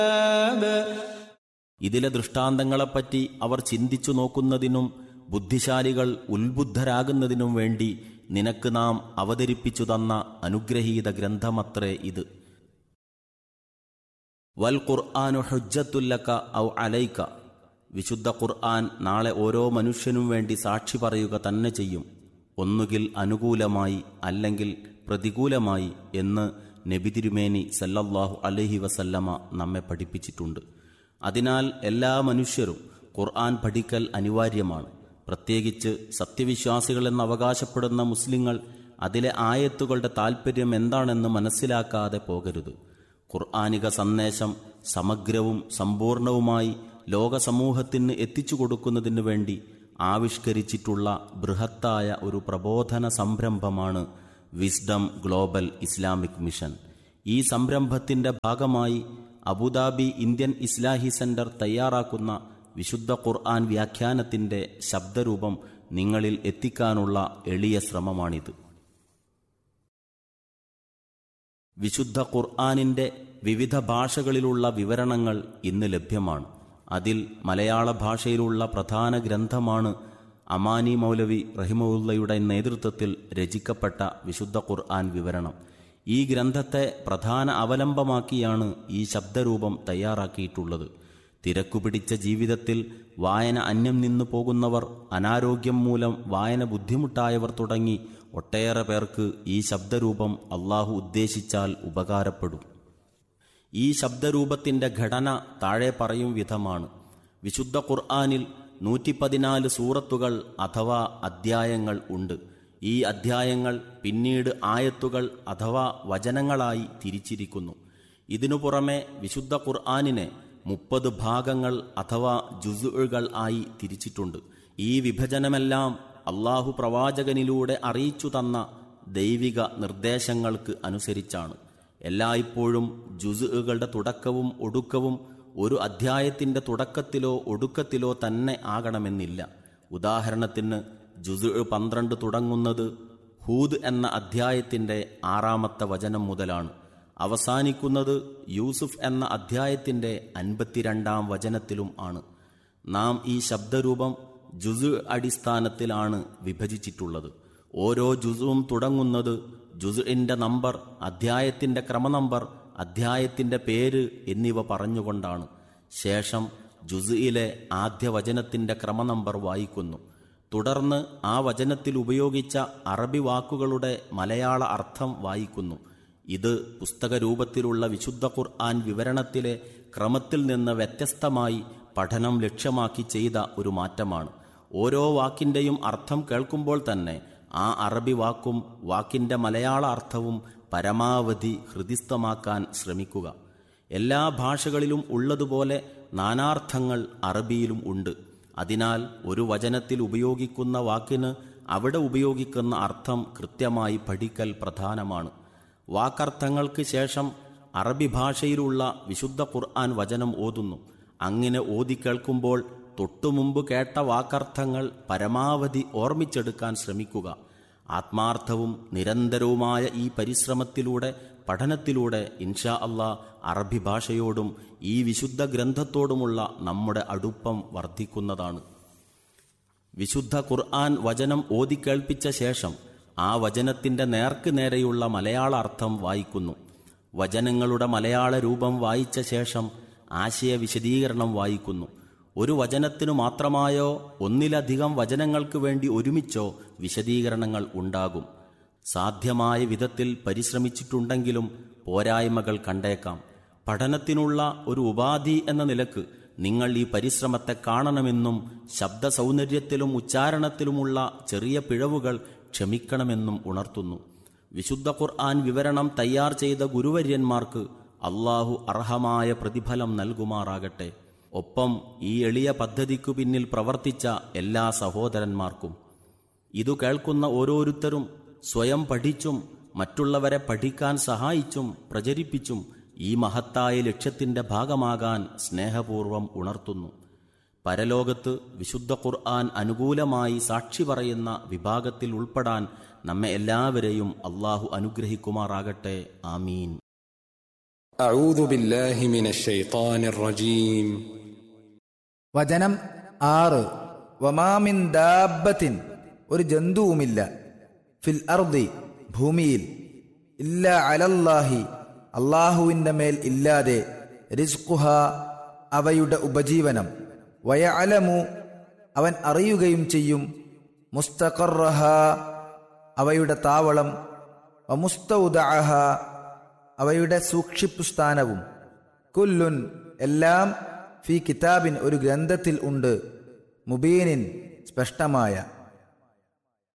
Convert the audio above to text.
ഇതിലെ ദൃഷ്ടാന്തങ്ങളെപ്പറ്റി അവർ ചിന്തിച്ചു നോക്കുന്നതിനും ബുദ്ധിശാലികൾ ഉത്ബുദ്ധരാകുന്നതിനും വേണ്ടി നിനക്ക് നാം അവതരിപ്പിച്ചു തന്ന അനുഗ്രഹീത ഗ്രന്ഥമത്രേ ഇത് വൽ ഖുർആാനു ഹുജ്ജത്തുല്ലക്ക ഔ അലൈക്ക വിശുദ്ധ ഖുർആൻ നാളെ ഓരോ മനുഷ്യനും വേണ്ടി സാക്ഷി പറയുക തന്നെ ചെയ്യും ഒന്നുകിൽ അനുകൂലമായി അല്ലെങ്കിൽ പ്രതികൂലമായി എന്ന് നബി തിരുമേനി സല്ലല്ലാഹു അലൈഹി വസല്ലമ നമ്മെ പഠിപ്പിച്ചിട്ടുണ്ട് അതിനാൽ എല്ലാ മനുഷ്യരും ഖുർആൻ പഠിക്കൽ അനിവാര്യമാണ് പ്രത്യേകിച്ച് സത്യവിശ്വാസികളെന്ന് അവകാശപ്പെടുന്ന മുസ്ലിങ്ങൾ അതിലെ ആയത്തുകളുടെ താൽപ്പര്യം എന്താണെന്ന് മനസ്സിലാക്കാതെ പോകരുത് ഖുർആാനിക സന്ദേശം സമഗ്രവും സമ്പൂർണവുമായി ലോകസമൂഹത്തിന് എത്തിച്ചു കൊടുക്കുന്നതിനു വേണ്ടി ആവിഷ്കരിച്ചിട്ടുള്ള ബൃഹത്തായ ഒരു പ്രബോധന സംരംഭമാണ് വിസ്ഡം ഗ്ലോബൽ ഇസ്ലാമിക് മിഷൻ ഈ സംരംഭത്തിന്റെ ഭാഗമായി അബുദാബി ഇന്ത്യൻ ഇസ്ലാഹി സെന്റർ തയ്യാറാക്കുന്ന വിശുദ്ധ ഖുർആൻ വ്യാഖ്യാനത്തിന്റെ ശബ്ദരൂപം നിങ്ങളിൽ എത്തിക്കാനുള്ള എളിയ ശ്രമമാണിത് വിശുദ്ധ ഖുർആാനിന്റെ വിവിധ ഭാഷകളിലുള്ള വിവരണങ്ങൾ ഇന്ന് ലഭ്യമാണ് അതിൽ മലയാള ഭാഷയിലുള്ള പ്രധാന ഗ്രന്ഥമാണ് അമാനി മൗലവി റഹിമുല്ലയുടെ നേതൃത്വത്തിൽ രചിക്കപ്പെട്ട വിശുദ്ധ ഖുർആൻ വിവരണം ഈ ഗ്രന്ഥത്തെ പ്രധാന അവലംബമാക്കിയാണ് ഈ ശബ്ദരൂപം തയ്യാറാക്കിയിട്ടുള്ളത് തിരക്കുപിടിച്ച ജീവിതത്തിൽ വായന അന്യം നിന്നു പോകുന്നവർ അനാരോഗ്യം മൂലം വായന ബുദ്ധിമുട്ടായവർ തുടങ്ങി ഒട്ടേറെ പേർക്ക് ഈ ശബ്ദരൂപം അള്ളാഹു ഉദ്ദേശിച്ചാൽ ഉപകാരപ്പെടും ഈ ശബ്ദരൂപത്തിന്റെ ഘടന താഴെ പറയും വിധമാണ് വിശുദ്ധ ഖുർആാനിൽ നൂറ്റി പതിനാല് സൂറത്തുകൾ അഥവാ അധ്യായങ്ങൾ ഉണ്ട് ഈ അധ്യായങ്ങൾ പിന്നീട് ആയത്തുകൾ അഥവാ വചനങ്ങളായി തിരിച്ചിരിക്കുന്നു ഇതിനു പുറമെ വിശുദ്ധ ഖുർആാനിനെ മുപ്പത് ഭാഗങ്ങൾ അഥവാ ജുസുകൾ ആയി തിരിച്ചിട്ടുണ്ട് ഈ വിഭജനമെല്ലാം അള്ളാഹു പ്രവാചകനിലൂടെ അറിയിച്ചു തന്ന ദൈവിക നിർദ്ദേശങ്ങൾക്ക് അനുസരിച്ചാണ് എല്ലായ്പ്പോഴും ജുസുകളുടെ തുടക്കവും ഒടുക്കവും ഒരു അധ്യായത്തിന്റെ തുടക്കത്തിലോ ഒടുക്കത്തിലോ തന്നെ ആകണമെന്നില്ല ഉദാഹരണത്തിന് ജുസു പന്ത്രണ്ട് തുടങ്ങുന്നത് ഹൂദ് എന്ന അധ്യായത്തിന്റെ ആറാമത്തെ വചനം മുതലാണ് അവസാനിക്കുന്നത് യൂസുഫ് എന്ന അധ്യായത്തിന്റെ അൻപത്തിരണ്ടാം വചനത്തിലും ആണ് നാം ഈ ശബ്ദരൂപം ജുസു അടിസ്ഥാനത്തിലാണ് വിഭജിച്ചിട്ടുള്ളത് ഓരോ ജുസുവും തുടങ്ങുന്നത് ജുസുവിന്റെ നമ്പർ അധ്യായത്തിന്റെ ക്രമനമ്പർ അധ്യായത്തിന്റെ പേര് എന്നിവ പറഞ്ഞുകൊണ്ടാണ് ശേഷം ജുസുയിലെ ആദ്യ വചനത്തിന്റെ ക്രമനമ്പർ വായിക്കുന്നു തുടർന്ന് ആ വചനത്തിൽ ഉപയോഗിച്ച അറബി വാക്കുകളുടെ മലയാള അർത്ഥം വായിക്കുന്നു ഇത് പുസ്തക രൂപത്തിലുള്ള വിശുദ്ധ ഖുർആൻ വിവരണത്തിലെ ക്രമത്തിൽ നിന്ന് വ്യത്യസ്തമായി പഠനം ലക്ഷ്യമാക്കി ചെയ്ത ഒരു മാറ്റമാണ് ഓരോ വാക്കിന്റെയും അർത്ഥം കേൾക്കുമ്പോൾ തന്നെ ആ അറബി വാക്കും വാക്കിന്റെ മലയാള അർത്ഥവും പരമാവധി ഹൃദിസ്ഥമാക്കാൻ ശ്രമിക്കുക എല്ലാ ഭാഷകളിലും ഉള്ളതുപോലെ നാനാർത്ഥങ്ങൾ അറബിയിലും ഉണ്ട് അതിനാൽ ഒരു വചനത്തിൽ ഉപയോഗിക്കുന്ന വാക്കിന് അവിടെ ഉപയോഗിക്കുന്ന അർത്ഥം കൃത്യമായി പഠിക്കൽ പ്രധാനമാണ് വാക്കർത്ഥങ്ങൾക്ക് ശേഷം അറബി ഭാഷയിലുള്ള വിശുദ്ധ ഖുർആൻ വചനം ഓതുന്നു അങ്ങനെ ഓതി കേൾക്കുമ്പോൾ തൊട്ടുമുമ്പ് കേട്ട വാക്കർത്ഥങ്ങൾ പരമാവധി ഓർമ്മിച്ചെടുക്കാൻ ശ്രമിക്കുക ആത്മാർത്ഥവും നിരന്തരവുമായ ഈ പരിശ്രമത്തിലൂടെ പഠനത്തിലൂടെ ഇൻഷാ അള്ളാ അറബി ഭാഷയോടും ഈ വിശുദ്ധ ഗ്രന്ഥത്തോടുമുള്ള നമ്മുടെ അടുപ്പം വർദ്ധിക്കുന്നതാണ് വിശുദ്ധ ഖുർആൻ വചനം ഓതിക്കേൾപ്പിച്ച ശേഷം ആ വചനത്തിന്റെ നേർക്ക് നേരെയുള്ള മലയാള അർത്ഥം വായിക്കുന്നു വചനങ്ങളുടെ മലയാള രൂപം വായിച്ച ശേഷം ആശയ വിശദീകരണം വായിക്കുന്നു ഒരു വചനത്തിനു മാത്രമായോ ഒന്നിലധികം വചനങ്ങൾക്ക് വേണ്ടി ഒരുമിച്ചോ വിശദീകരണങ്ങൾ ഉണ്ടാകും സാധ്യമായ വിധത്തിൽ പരിശ്രമിച്ചിട്ടുണ്ടെങ്കിലും പോരായ്മകൾ കണ്ടേക്കാം പഠനത്തിനുള്ള ഒരു ഉപാധി എന്ന നിലക്ക് നിങ്ങൾ ഈ പരിശ്രമത്തെ കാണണമെന്നും ശബ്ദ സൗന്ദര്യത്തിലും ഉച്ചാരണത്തിലുമുള്ള ചെറിയ പിഴവുകൾ ക്ഷമിക്കണമെന്നും ഉണർത്തുന്നു വിശുദ്ധ ഖുർആൻ വിവരണം തയ്യാർ ചെയ്ത ഗുരുവര്യന്മാർക്ക് അള്ളാഹു അർഹമായ പ്രതിഫലം നൽകുമാറാകട്ടെ ഒപ്പം ഈ എളിയ പദ്ധതിക്കു പിന്നിൽ പ്രവർത്തിച്ച എല്ലാ സഹോദരന്മാർക്കും ഇതു കേൾക്കുന്ന ഓരോരുത്തരും സ്വയം പഠിച്ചും മറ്റുള്ളവരെ പഠിക്കാൻ സഹായിച്ചും പ്രചരിപ്പിച്ചും ഈ മഹത്തായ ലക്ഷ്യത്തിന്റെ ഭാഗമാകാൻ സ്നേഹപൂർവം ഉണർത്തുന്നു പരലോകത്ത് വിശുദ്ധ ഖുർആൻ അനുകൂലമായി സാക്ഷി പറയുന്ന വിഭാഗത്തിൽ ഉൾപ്പെടാൻ നമ്മെ എല്ലാവരെയും അള്ളാഹു അനുഗ്രഹിക്കുമാറാകട്ടെ ആമീൻ أعوذ بالله من الشيطان الرجيم വചനം ആറ് വമാമിൻ ദാബത്തിൻ ഒരു ജന്തുവുമില്ല ഫിൽ അർദി ഭൂമിയിൽ ഇല്ല അലല്ലാഹി അള്ളാഹുവിൻ്റെ മേൽ ഇല്ലാതെ റിസ്ഖുഹ അവയുടെ ഉപജീവനം വയ അലമു അവൻ അറിയുകയും ചെയ്യും മുസ്തഖറഹ അവയുടെ താവളം വമുസ്തൗദഅഹ അവയുടെ സൂക്ഷിപ്പു സ്ഥാനവും കുല്ലുൻ എല്ലാം ഫി കിതാബിൻ ഒരു ഗ്രന്ഥത്തിൽ ഉണ്ട് മുബീനിൻ സ്പഷ്ടമായ